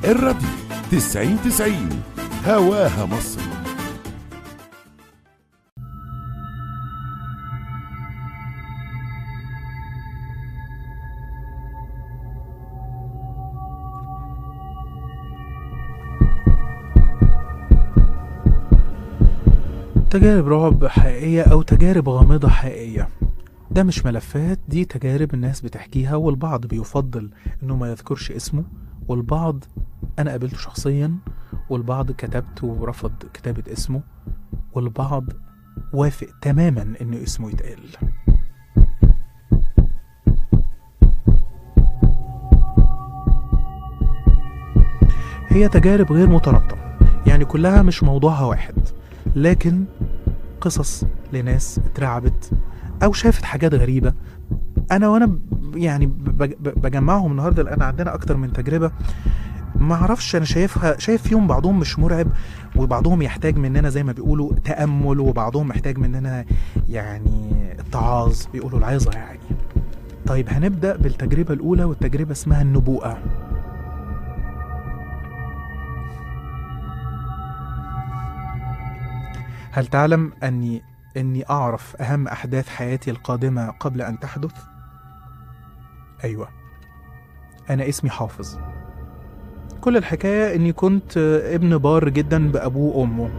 الراديو تسعين تسعين هواها مصر تجارب رعب حقيقية أو تجارب غامضة حقيقية ده مش ملفات دي تجارب الناس بتحكيها والبعض بيفضل إنه ما يذكرش اسمه والبعض أنا قابلته شخصيا والبعض كتبت ورفض كتابة اسمه والبعض وافق تماما إنه اسمه يتقال هي تجارب غير مترابطة يعني كلها مش موضوعها واحد لكن قصص لناس اترعبت او شافت حاجات غريبه انا وانا ب- يعني ب- ب- بجمعهم النهارده لان عندنا اكتر من تجربه ما اعرفش انا شايفها شايف فيهم بعضهم مش مرعب وبعضهم يحتاج مننا زي ما بيقولوا تامل وبعضهم محتاج مننا يعني اتعاظ بيقولوا العظه يعني طيب هنبدا بالتجربه الاولى والتجربه اسمها النبوءه هل تعلم أني أني أعرف أهم أحداث حياتي القادمة قبل أن تحدث؟ أيوة أنا اسمي حافظ كل الحكاية أني كنت ابن بار جدا بأبوه وأمه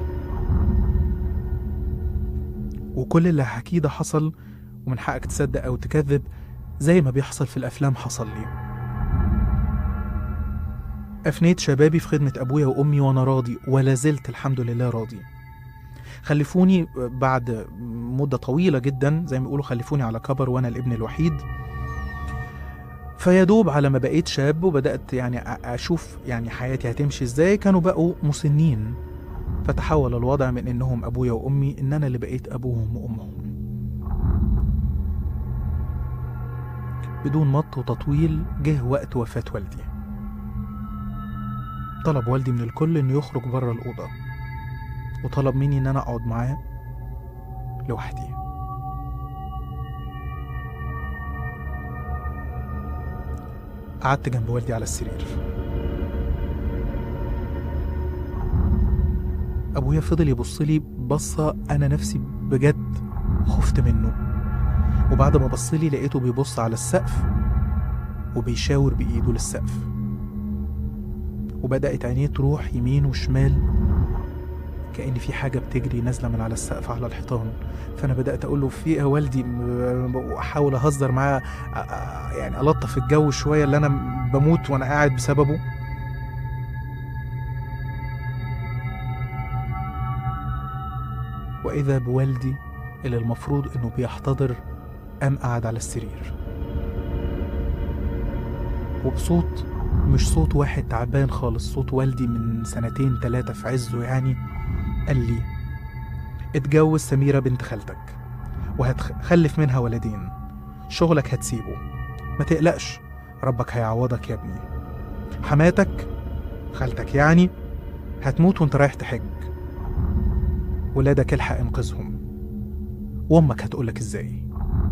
وكل اللي هحكيه ده حصل ومن حقك تصدق أو تكذب زي ما بيحصل في الأفلام حصل لي أفنيت شبابي في خدمة أبويا وأمي وأنا راضي ولا زلت الحمد لله راضي خلفوني بعد مدة طويلة جدا زي ما بيقولوا خلفوني على كبر وأنا الابن الوحيد فيدوب على ما بقيت شاب وبدأت يعني أ- أشوف يعني حياتي هتمشي إزاي كانوا بقوا مسنين فتحول الوضع من إنهم أبويا وأمي إن أنا اللي بقيت أبوهم وأمهم بدون مط وتطويل جه وقت وفاة والدي طلب والدي من الكل إنه يخرج بره الأوضة وطلب مني ان انا اقعد معاه لوحدي قعدت جنب والدي على السرير ابويا فضل يبص لي بصه انا نفسي بجد خفت منه وبعد ما بص لي لقيته بيبص على السقف وبيشاور بايده للسقف وبدات عينيه تروح يمين وشمال كأن في حاجة بتجري نازلة من على السقف على الحيطان فأنا بدأت أقول له في إيه يا والدي م- وأحاول أهزر معاه أ- أ- يعني ألطف الجو شوية اللي أنا بموت وأنا قاعد بسببه وإذا بوالدي اللي المفروض إنه بيحتضر قام قعد على السرير وبصوت مش صوت واحد تعبان خالص صوت والدي من سنتين تلاتة في عزه يعني قال لي اتجوز سميرة بنت خالتك وهتخلف منها ولدين شغلك هتسيبه ما تقلقش ربك هيعوضك يا ابني حماتك خالتك يعني هتموت وانت رايح تحج ولادك الحق انقذهم وامك هتقولك ازاي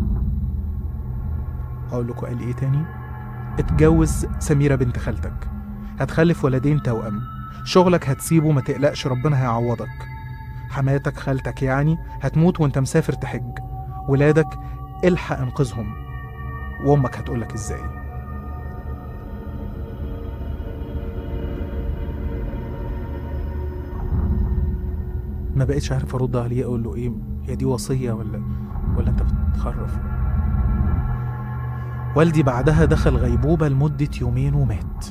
اقول لكم قال ايه تاني اتجوز سميرة بنت خالتك هتخلف ولدين توأم شغلك هتسيبه ما تقلقش ربنا هيعوضك حماتك خالتك يعني هتموت وانت مسافر تحج ولادك الحق انقذهم وامك هتقولك ازاي ما بقتش عارف ارد عليه اقول له ايه هي دي وصيه ولا ولا انت بتخرف والدي بعدها دخل غيبوبه لمده يومين ومات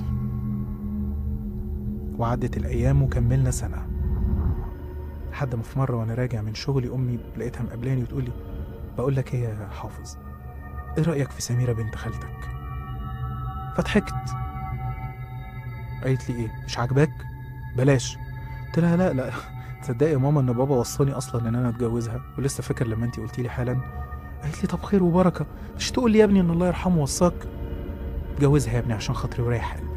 وعدت الايام وكملنا سنه لحد ما في مره وانا راجع من شغلي امي لقيتها مقابلاني وتقول لي بقول لك ايه يا حافظ ايه رايك في سميره بنت خالتك فضحكت قالت لي ايه مش عاجباك بلاش قلت لها لا لا تصدقي يا ماما ان بابا وصاني اصلا ان انا اتجوزها ولسه فاكر لما انت قلتي لي حالا قالت لي طب خير وبركه مش تقول لي يا ابني ان الله يرحمه وصاك اتجوزها يا ابني عشان خاطري وريح قلبي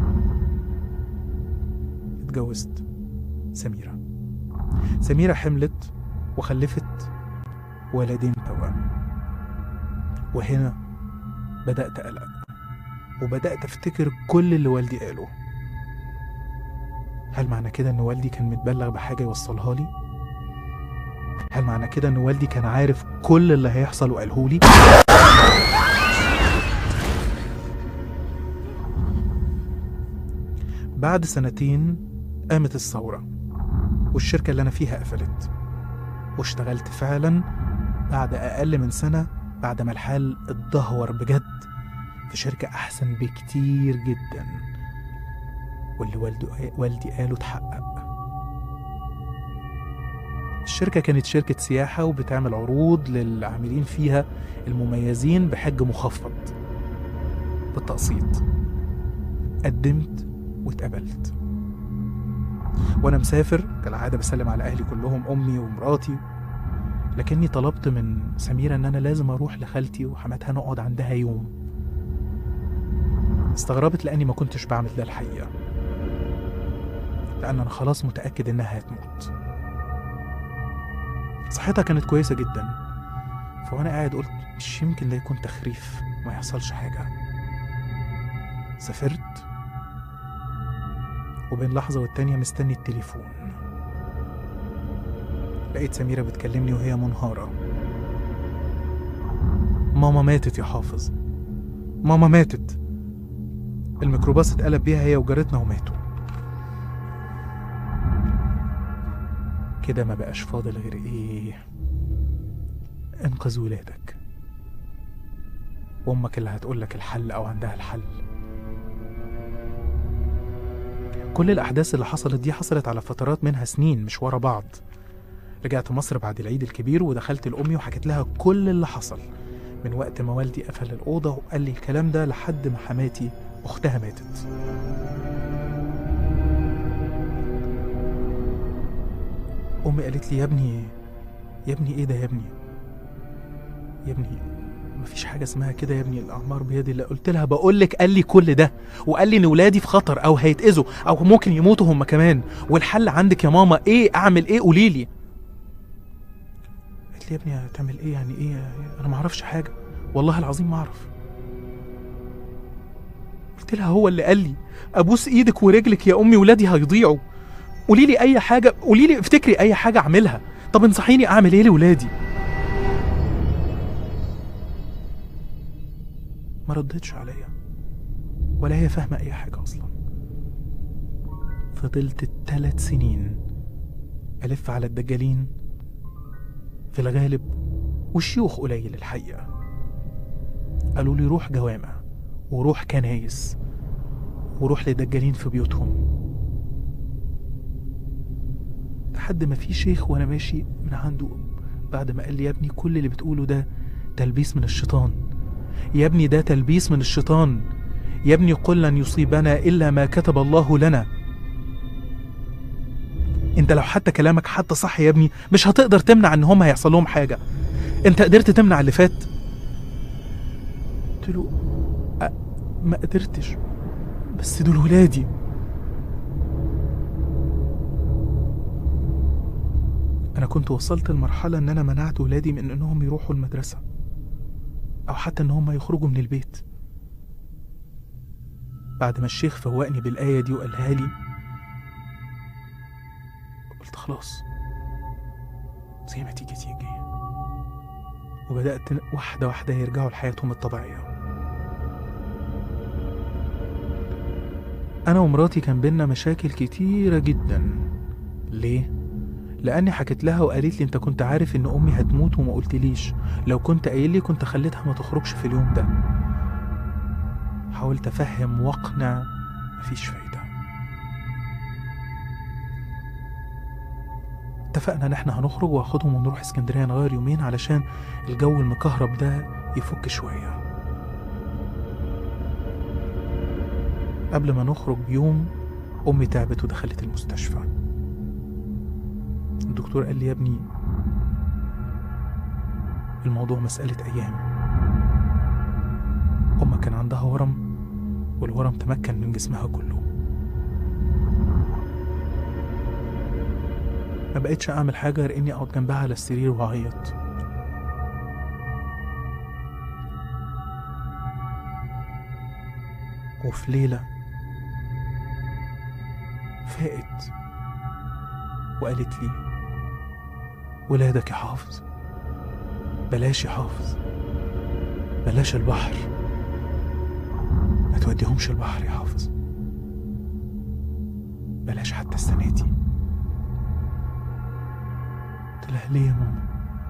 اتجوزت سميرة سميرة حملت وخلفت ولدين توأم وهنا بدأت أقلق وبدأت أفتكر كل اللي والدي قاله هل معنى كده ان والدي كان متبلغ بحاجه يوصلها لي هل معنى كده ان والدي كان عارف كل اللي هيحصل وقاله لي بعد سنتين قامت الثورة والشركة اللي أنا فيها قفلت واشتغلت فعلا بعد أقل من سنة بعد ما الحال اتدهور بجد في شركة أحسن بكتير جدا واللي والده والدي قاله اتحقق الشركة كانت شركة سياحة وبتعمل عروض للعاملين فيها المميزين بحج مخفض بالتقسيط قدمت واتقبلت وانا مسافر كالعاده بسلم على اهلي كلهم امي ومراتي لكني طلبت من سميره ان انا لازم اروح لخالتي وحماتها نقعد عندها يوم استغربت لاني ما كنتش بعمل ده الحقيقه لان انا خلاص متاكد انها هتموت صحتها كانت كويسه جدا فوانا قاعد قلت مش يمكن ده يكون تخريف ما يحصلش حاجه سافرت وبين لحظة والتانية مستني التليفون لقيت سميرة بتكلمني وهي منهارة ماما ماتت يا حافظ ماما ماتت الميكروباص اتقلب بيها هي وجارتنا وماتوا كده ما بقاش فاضل غير ايه انقذ ولادك وامك اللي هتقولك الحل او عندها الحل كل الأحداث اللي حصلت دي حصلت على فترات منها سنين مش ورا بعض رجعت مصر بعد العيد الكبير ودخلت لأمي وحكيت لها كل اللي حصل من وقت ما والدي قفل الأوضة وقال لي الكلام ده لحد ما حماتي أختها ماتت أمي قالت لي يا ابني يا ابني إيه ده يا ابني يا ابني مفيش حاجة اسمها كده يا ابني الأعمار بيد الله قلت لها بقول لك قال لي كل ده وقال لي إن ولادي في خطر أو هيتأذوا أو ممكن يموتوا هم كمان والحل عندك يا ماما إيه أعمل إيه قولي لي قالت لي يا ابني هتعمل إيه يعني إيه أنا ما أعرفش حاجة والله العظيم ما أعرف قلت لها هو اللي قال لي أبوس إيدك ورجلك يا أمي ولادي هيضيعوا قولي لي أي حاجة قولي لي افتكري أي حاجة أعملها طب انصحيني أعمل إيه لولادي ما ردتش عليا ولا هي فاهمة أي حاجة أصلا فضلت التلات سنين ألف على الدجالين في الغالب والشيوخ قليل الحقيقة قالوا لي روح جوامع وروح كنايس وروح لدجالين في بيوتهم لحد ما في شيخ وانا ماشي من عنده بعد ما قال لي يا ابني كل اللي بتقوله ده تلبيس من الشيطان يا ابني ده تلبيس من الشيطان يا ابني قل لن يصيبنا الا ما كتب الله لنا انت لو حتى كلامك حتى صح يا ابني مش هتقدر تمنع ان هم هيحصل لهم حاجه انت قدرت تمنع اللي فات قلت له أ... ما قدرتش بس دول ولادي انا كنت وصلت لمرحله ان انا منعت ولادي من انهم يروحوا المدرسه او حتى ان هم يخرجوا من البيت بعد ما الشيخ فوقني بالايه دي وقالها لي قلت خلاص زي ما تيجي تيجي وبدأت واحدة واحدة يرجعوا لحياتهم الطبيعية أنا ومراتي كان بينا مشاكل كتيرة جدا ليه؟ لأني حكيت لها وقالت لي أنت كنت عارف إن أمي هتموت وما قلتليش لو كنت قايل لي كنت خليتها ما تخرجش في اليوم ده حاولت أفهم وأقنع مفيش فايدة اتفقنا ان احنا هنخرج واخدهم ونروح اسكندريه نغير يومين علشان الجو المكهرب ده يفك شويه قبل ما نخرج بيوم امي تعبت ودخلت المستشفى الدكتور قال لي يا ابني الموضوع مسألة أيام أمك كان عندها ورم والورم تمكن من جسمها كله ما بقتش اعمل حاجه غير اني اقعد جنبها على السرير واعيط وفي ليله فاقت وقالت لي ولادك يا حافظ بلاش يا حافظ بلاش البحر ما توديهمش البحر يا حافظ بلاش حتى السنة دي قلت لها ليه يا ماما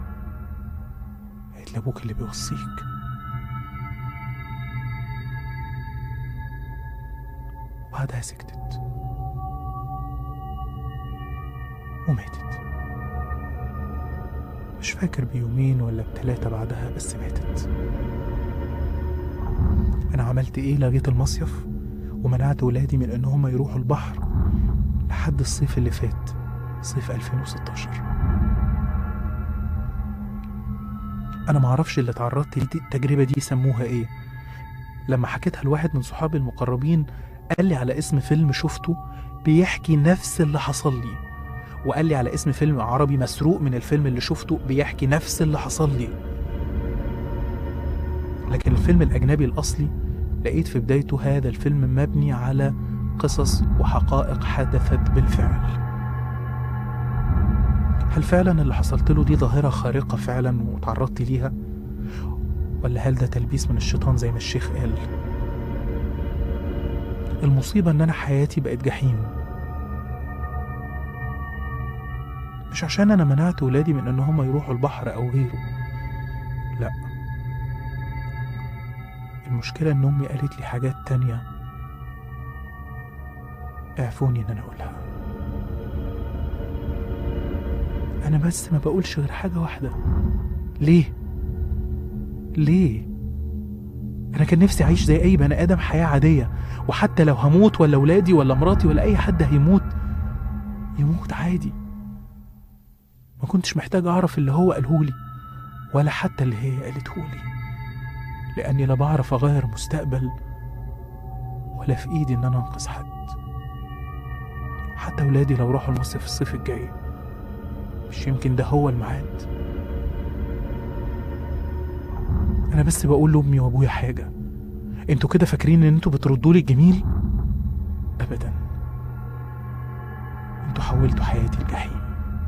قالت لي ابوك اللي بيوصيك وبعدها سكتت وماتت مش فاكر بيومين ولا بتلاتة بعدها بس ماتت أنا عملت إيه لغيت المصيف ومنعت ولادي من إن هما يروحوا البحر لحد الصيف اللي فات صيف 2016 أنا معرفش اللي اتعرضت ليه دي- التجربة دي يسموها إيه لما حكيتها لواحد من صحابي المقربين قال لي على اسم فيلم شفته بيحكي نفس اللي حصل لي وقال لي على اسم فيلم عربي مسروق من الفيلم اللي شفته بيحكي نفس اللي حصل لي لكن الفيلم الأجنبي الأصلي لقيت في بدايته هذا الفيلم مبني على قصص وحقائق حدثت بالفعل هل فعلا اللي حصلت له دي ظاهرة خارقة فعلا وتعرضت ليها ولا هل ده تلبيس من الشيطان زي ما الشيخ قال المصيبة ان انا حياتي بقت جحيم مش عشان انا منعت ولادي من ان هم يروحوا البحر او غيره لا المشكلة ان امي قالت لي حاجات تانية اعفوني ان انا اقولها انا بس ما بقولش غير حاجة واحدة ليه ليه انا كان نفسي اعيش زي اي بني ادم حياة عادية وحتى لو هموت ولا ولادي ولا مراتي ولا اي حد هيموت يموت عادي ما كنتش محتاج اعرف اللي هو قالهولي ولا حتى اللي هي قالتهولي لاني لا بعرف اغير مستقبل ولا في ايدي ان انا انقذ حد حتى ولادي لو راحوا المصيف الصيف الجاي مش يمكن ده هو الميعاد انا بس بقول لامي وابويا حاجه انتوا كده فاكرين ان انتوا بتردوا لي الجميل ابدا انتوا حولتوا حياتي الجحيم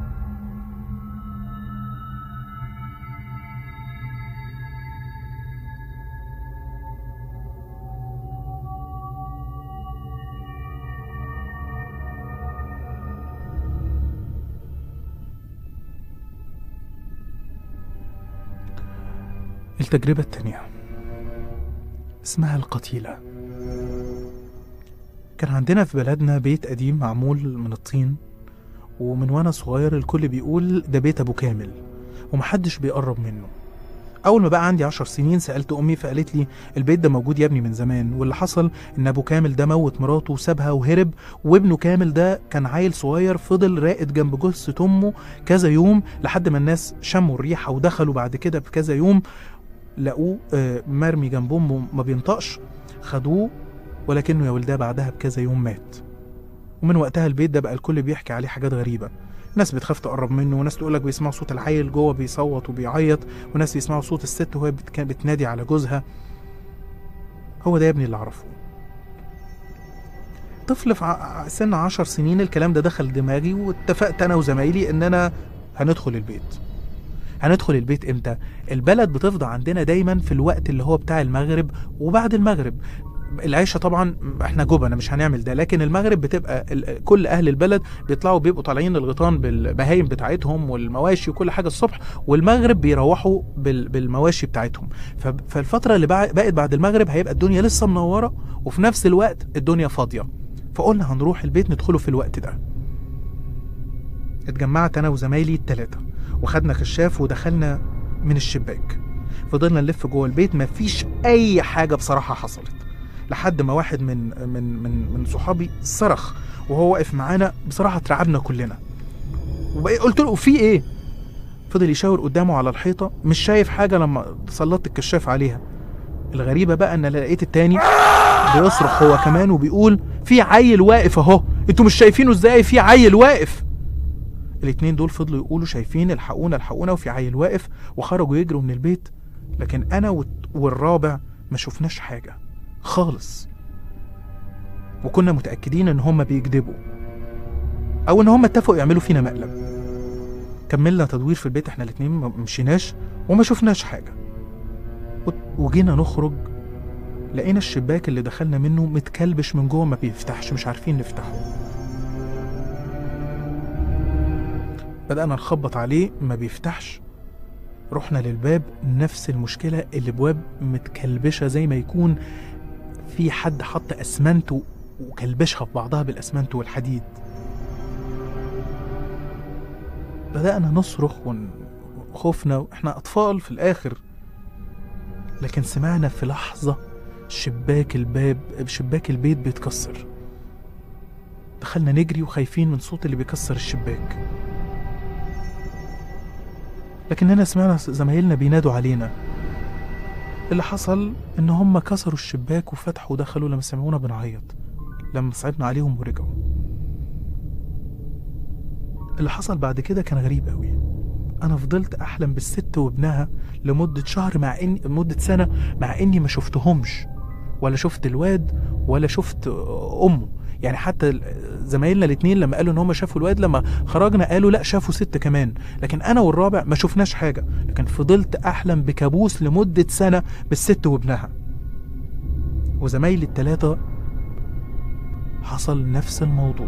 التجربة التانية اسمها القتيلة كان عندنا في بلدنا بيت قديم معمول من الطين ومن وانا صغير الكل بيقول ده بيت ابو كامل ومحدش بيقرب منه اول ما بقى عندي عشر سنين سالت امي فقالت لي البيت ده موجود يا ابني من زمان واللي حصل ان ابو كامل ده موت مراته وسابها وهرب وابنه كامل ده كان عيل صغير فضل راقد جنب جثه امه كذا يوم لحد ما الناس شموا الريحه ودخلوا بعد كده بكذا يوم لقوه آه، مرمي جنب امه ما بينطقش خدوه ولكنه يا ولداه بعدها بكذا يوم مات ومن وقتها البيت ده بقى الكل بيحكي عليه حاجات غريبة ناس بتخاف تقرب منه وناس تقولك بيسمعوا صوت العيل جوه بيصوت وبيعيط وناس بيسمعوا صوت الست وهي بت- كانت بتنادي على جوزها هو ده يا ابني اللي اعرفه طفل في ع- سن عشر سنين الكلام ده دخل دماغي واتفقت انا وزمايلي اننا هندخل البيت هندخل البيت امتى البلد بتفضى عندنا دايما في الوقت اللي هو بتاع المغرب وبعد المغرب العيشه طبعا احنا جبنه مش هنعمل ده لكن المغرب بتبقى ال- كل اهل البلد بيطلعوا بيبقوا طالعين الغيطان بالبهايم بتاعتهم والمواشي وكل حاجه الصبح والمغرب بيروحوا بال- بالمواشي بتاعتهم ف- فالفتره اللي بع- بقت بعد المغرب هيبقى الدنيا لسه منوره وفي نفس الوقت الدنيا فاضيه فقلنا هنروح البيت ندخله في الوقت ده اتجمعت انا وزمايلي التلاتة وخدنا كشاف ودخلنا من الشباك فضلنا نلف جوه البيت مفيش اي حاجه بصراحه حصلت لحد ما واحد من من من من صحابي صرخ وهو واقف معانا بصراحه اترعبنا كلنا وبقى قلت له في ايه فضل يشاور قدامه على الحيطه مش شايف حاجه لما سلطت الكشاف عليها الغريبه بقى ان أنا لقيت التاني بيصرخ هو كمان وبيقول في عيل واقف اهو انتوا مش شايفينه ازاي في عيل واقف الاتنين دول فضلوا يقولوا شايفين الحقونا الحقونا وفي عيل واقف وخرجوا يجروا من البيت لكن انا والت- والرابع ما شفناش حاجه خالص وكنا متاكدين ان هما بيكذبوا او ان هم اتفقوا يعملوا فينا مقلب كملنا تدوير في البيت احنا الاتنين ما مشيناش وما شفناش حاجه و- وجينا نخرج لقينا الشباك اللي دخلنا منه متكلبش من جوه ما بيفتحش مش عارفين نفتحه بدأنا نخبط عليه ما بيفتحش رحنا للباب نفس المشكلة الابواب متكلبشة زي ما يكون في حد حط اسمنت و- وكلبشها في بعضها بالاسمنت والحديد بدأنا نصرخ وخوفنا احنا اطفال في الاخر لكن سمعنا في لحظة شباك الباب شباك البيت بيتكسر دخلنا نجري وخايفين من صوت اللي بيكسر الشباك لكننا سمعنا زمايلنا بينادوا علينا اللي حصل ان هم كسروا الشباك وفتحوا ودخلوا لما سمعونا بنعيط لما صعبنا عليهم ورجعوا اللي حصل بعد كده كان غريب قوي انا فضلت احلم بالست وابنها لمده شهر مع ان مده سنه مع اني ما شفتهمش ولا شفت الواد ولا شفت امه يعني حتى ال- زمايلنا الاثنين لما قالوا ان هم شافوا الواد لما خرجنا قالوا لا شافوا ست كمان لكن انا والرابع ما شفناش حاجه لكن فضلت احلم بكابوس لمده سنه بالست وابنها وزمايلي الثلاثه حصل نفس الموضوع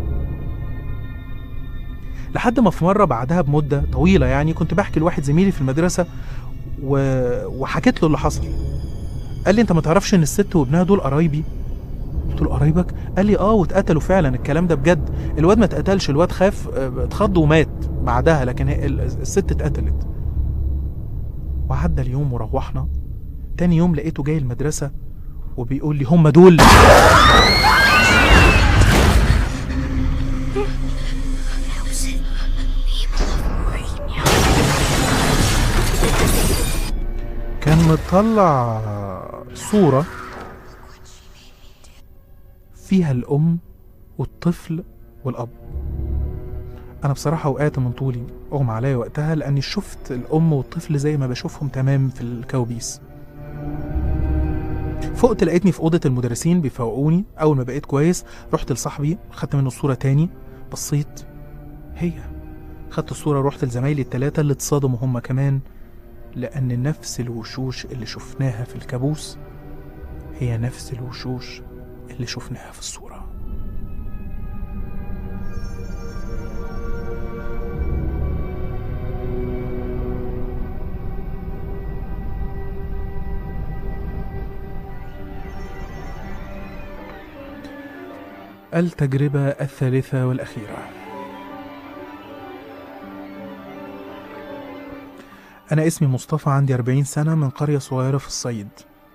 لحد ما في مره بعدها بمده طويله يعني كنت بحكي لواحد زميلي في المدرسه و... وحكيت له اللي حصل قال لي انت ما تعرفش ان الست وابنها دول قرايبي قلت له قرايبك قال لي اه واتقتلوا فعلا الكلام ده بجد الواد ما اتقتلش الواد خاف آه، اتخض ومات بعدها لكن هي- ال- الست اتقتلت وعدى اليوم وروحنا تاني يوم لقيته جاي المدرسة وبيقول لي هم دول كان مطلع صورة فيها الأم والطفل والأب أنا بصراحة وقعت من طولي أغمى عليا وقتها لأني شفت الأم والطفل زي ما بشوفهم تمام في الكوابيس فقت لقيتني في أوضة المدرسين بيفوقوني أول ما بقيت كويس رحت لصاحبي خدت منه الصورة تاني بصيت هي خدت الصورة ورحت لزمايلي التلاتة اللي اتصدموا هم كمان لأن نفس الوشوش اللي شفناها في الكابوس هي نفس الوشوش اللي شفناها في الصورة التجربة الثالثة والأخيرة أنا اسمي مصطفى عندي 40 سنة من قرية صغيرة في الصعيد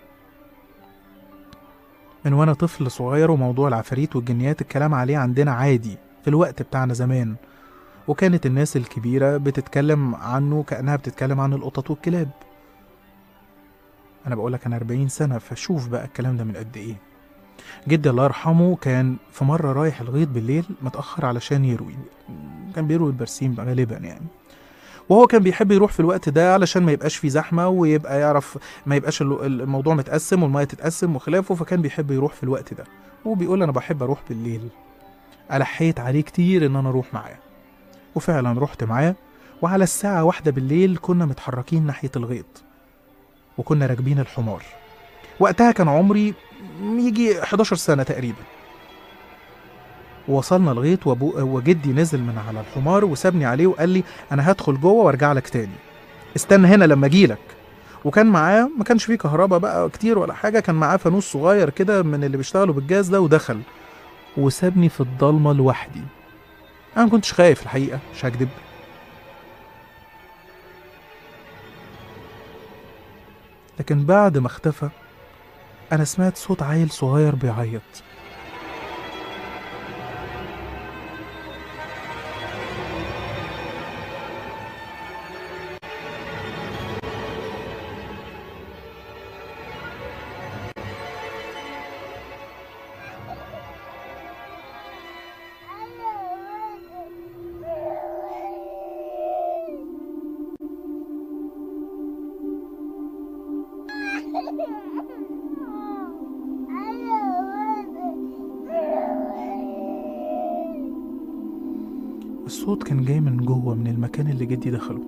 من وأنا طفل صغير وموضوع العفاريت والجنيات الكلام عليه عندنا عادي في الوقت بتاعنا زمان وكانت الناس الكبيرة بتتكلم عنه كأنها بتتكلم عن القطط والكلاب أنا بقولك أنا 40 سنة فشوف بقى الكلام ده من قد إيه جدي الله يرحمه كان في مرة رايح الغيط بالليل متأخر علشان يروي كان بيروي البرسيم غالبا يعني وهو كان بيحب يروح في الوقت ده علشان ما يبقاش فيه زحمة ويبقى يعرف ما يبقاش ال- الموضوع متقسم والمية تتقسم وخلافه فكان بيحب يروح في الوقت ده وبيقول أنا بحب أروح بالليل ألحيت عليه كتير إن أنا أروح معاه وفعلا رحت معاه وعلى الساعة واحدة بالليل كنا متحركين ناحية الغيط وكنا راكبين الحمار وقتها كان عمري يجي 11 سنة تقريبا وصلنا الغيط وابو وجدي نزل من على الحمار وسابني عليه وقال لي انا هدخل جوه وارجع لك تاني استنى هنا لما اجيلك وكان معاه ما كانش فيه كهرباء بقى كتير ولا حاجه كان معاه فانوس صغير كده من اللي بيشتغلوا بالجاز ده ودخل وسابني في الضلمه لوحدي انا ما كنتش خايف الحقيقه مش هكدب لكن بعد ما اختفى انا سمعت صوت عيل صغير بيعيط الصوت كان جاي من جوه من المكان اللي جدي دخله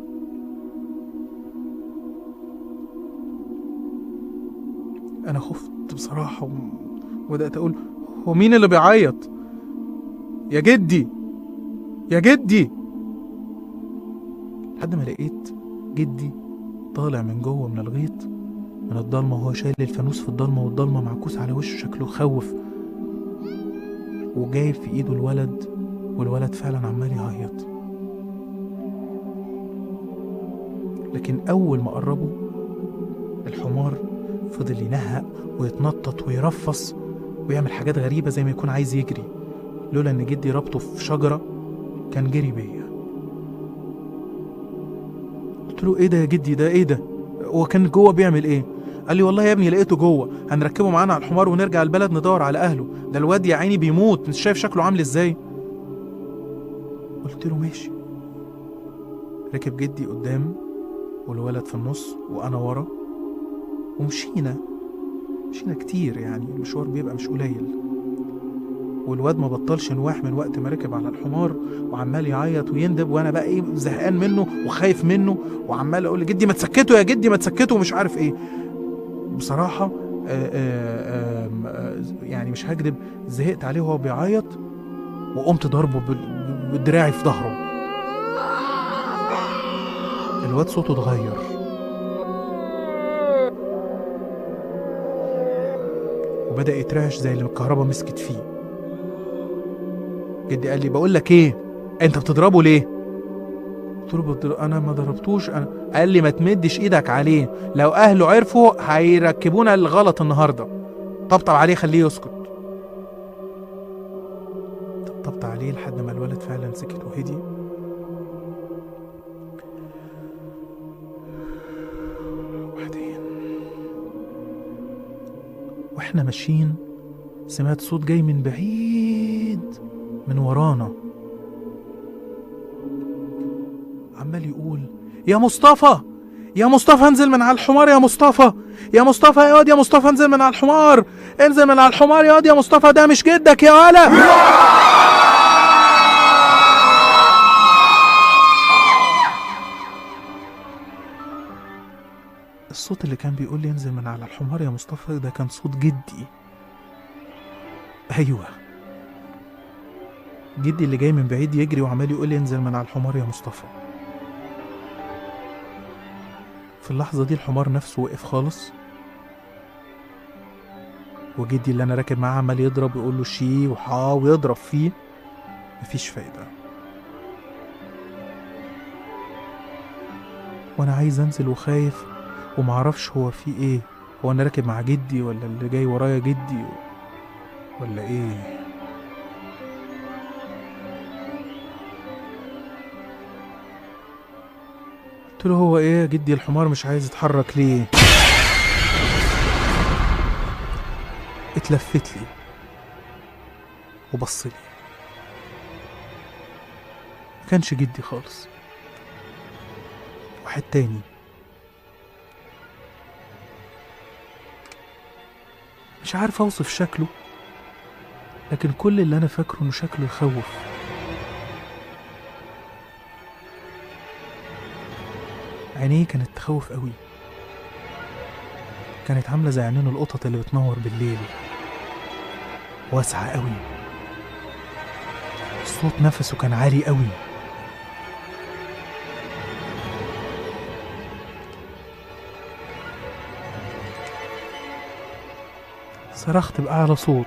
انا خفت بصراحة و- وبدأت اقول هو مين اللي بيعيط يا جدي يا جدي لحد ما لقيت جدي طالع من جوه من الغيط من الضلمة وهو شايل الفانوس في الضلمة والضلمة معكوس على وشه شكله خوف وجايب في ايده الولد والولد فعلا عمال يعيط لكن أول ما قربوا الحمار فضل ينهق ويتنطط ويرفص ويعمل حاجات غريبة زي ما يكون عايز يجري لولا إن جدي ربطه في شجرة كان جري بيا قلت له إيه ده يا جدي ده إيه ده هو كان جوه بيعمل إيه قال لي والله يا ابني لقيته جوه هنركبه معانا على الحمار ونرجع البلد ندور على أهله ده الواد يا عيني بيموت مش شايف شكله عامل إزاي قلت له ماشي ركب جدي قدام والولد في النص وانا ورا ومشينا مشينا كتير يعني المشوار بيبقى مش قليل والواد ما بطلش نواح من وقت ما ركب على الحمار وعمال يعيط ويندب وانا بقى ايه زهقان منه وخايف منه وعمال اقول لجدي ما تسكته يا جدي ما تسكته ومش عارف ايه بصراحه آآ آآ آم، آه، يعني مش هكدب زهقت عليه وهو بيعيط وقمت ضربه بال- بدراعي في ظهره الواد صوته اتغير وبدأ يترعش زي اللي الكهرباء مسكت فيه جدي قال لي بقول لك ايه انت بتضربه ليه قلت له بضرب انا ما ضربتوش انا قال لي ما تمدش ايدك عليه لو اهله عرفوا هيركبونا الغلط النهارده طبطب عليه خليه يسكت طبطبت عليه لحد ما الولد فعلا سكت وهدي وبعدين واحنا ماشيين سمعت صوت جاي من بعيد من ورانا عمال يقول يا مصطفى يا مصطفى انزل من على الحمار يا مصطفى يا مصطفى يا واد يا مصطفى انزل من على الحمار انزل من على الحمار يا واد يا مصطفى ده مش جدك يا ولا الصوت اللي كان بيقول لي انزل من على الحمار يا مصطفى ده كان صوت جدي ايوه جدي اللي جاي من بعيد يجري وعمال يقول لي انزل من على الحمار يا مصطفى في اللحظة دي الحمار نفسه وقف خالص وجدي اللي انا راكب معاه عمال يضرب ويقول له شي وحا ويضرب فيه مفيش فايدة وانا عايز انزل وخايف ومعرفش هو في ايه هو انا راكب مع جدي ولا اللي جاي ورايا جدي ولا ايه قلت له هو ايه يا جدي الحمار مش عايز يتحرك ليه اتلفت لي وبص لي ما كانش جدي خالص واحد تاني مش عارف اوصف شكله لكن كل اللي انا فاكره انه شكله يخوف عينيه كانت تخوف قوي كانت عاملة زي عينين القطط اللي بتنور بالليل واسعة قوي صوت نفسه كان عالي قوي صرخت بأعلى صوت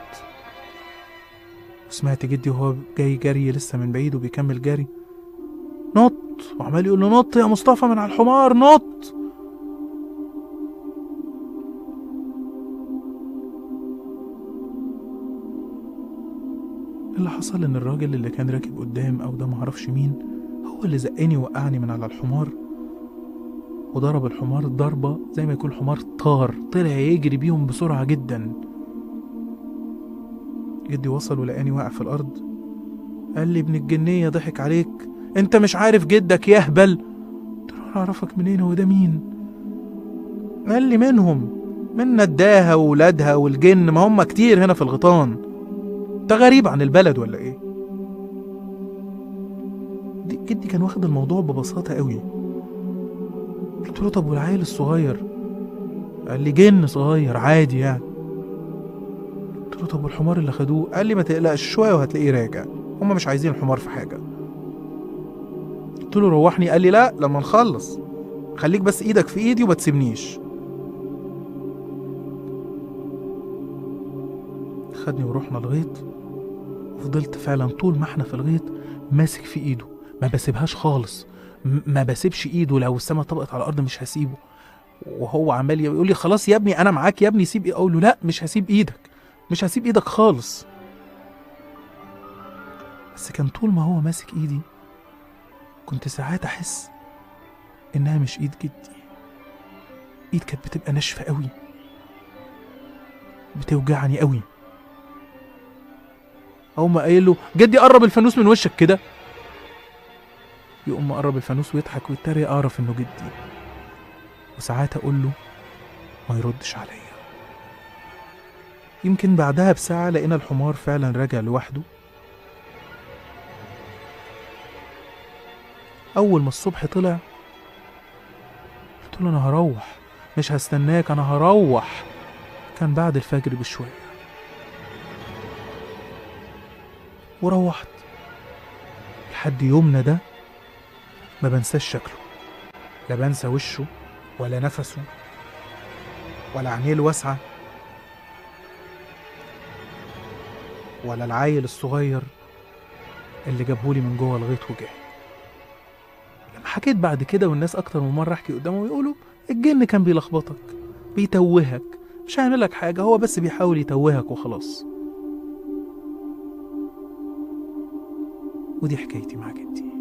وسمعت جدي وهو جاي جري لسه من بعيد وبيكمل جري نط وعمال يقول له نط يا مصطفى من على الحمار نط اللي حصل ان الراجل اللي كان راكب قدام او ده معرفش مين هو اللي زقني وقعني من على الحمار وضرب الحمار ضربة زي ما يكون الحمار طار طلع يجري بيهم بسرعة جدا جدي وصل ولقاني واقع في الأرض قال لي ابن الجنية ضحك عليك انت مش عارف جدك يهبل قلت له انا اعرفك منين هو ده مين قال لي منهم من نداها وولادها والجن ما هم كتير هنا في الغيطان انت غريب عن البلد ولا ايه دي- جدي كان واخد الموضوع ببساطة قوي قلت له طب والعيل الصغير قال لي جن صغير عادي يعني قلت له طب والحمار اللي خدوه قال لي ما تقلقش شوية وهتلاقيه راجع هما مش عايزين الحمار في حاجة قلت له روحني قال لي لا لما نخلص خليك بس ايدك في ايدي وما تسيبنيش خدني ورحنا الغيط وفضلت فعلا طول ما احنا في الغيط ماسك في ايده ما بسيبهاش خالص م- ما بسيبش ايده لو السما طبقت على الارض مش هسيبه وهو عمال يقول لي خلاص يا ابني انا معاك يا ابني سيب إيه؟ اقول له لا مش هسيب ايدك مش هسيب ايدك خالص بس كان طول ما هو ماسك ايدي كنت ساعات احس انها مش ايد جدي ايد كانت بتبقى ناشفه قوي بتوجعني قوي اقوم قايل له جدي قرب الفانوس من وشك كده يقوم مقرب الفانوس ويضحك ويتريق اعرف انه جدي وساعات اقول له ما يردش عليا يمكن بعدها بساعة لقينا الحمار فعلا راجع لوحده أول ما الصبح طلع قلت له أنا هروح مش هستناك أنا هروح كان بعد الفجر بشوية وروحت لحد يومنا ده ما بنساش شكله لا بنسى وشه ولا نفسه ولا عينيه الواسعة ولا العيل الصغير اللي جابهولي من جوه الغيط وجه لما حكيت بعد كده والناس أكتر من مرة أحكي قدامهم يقولوا الجن كان بيلخبطك بيتوهك مش هيعمل لك حاجة هو بس بيحاول يتوهك وخلاص ودي حكايتي مع جدي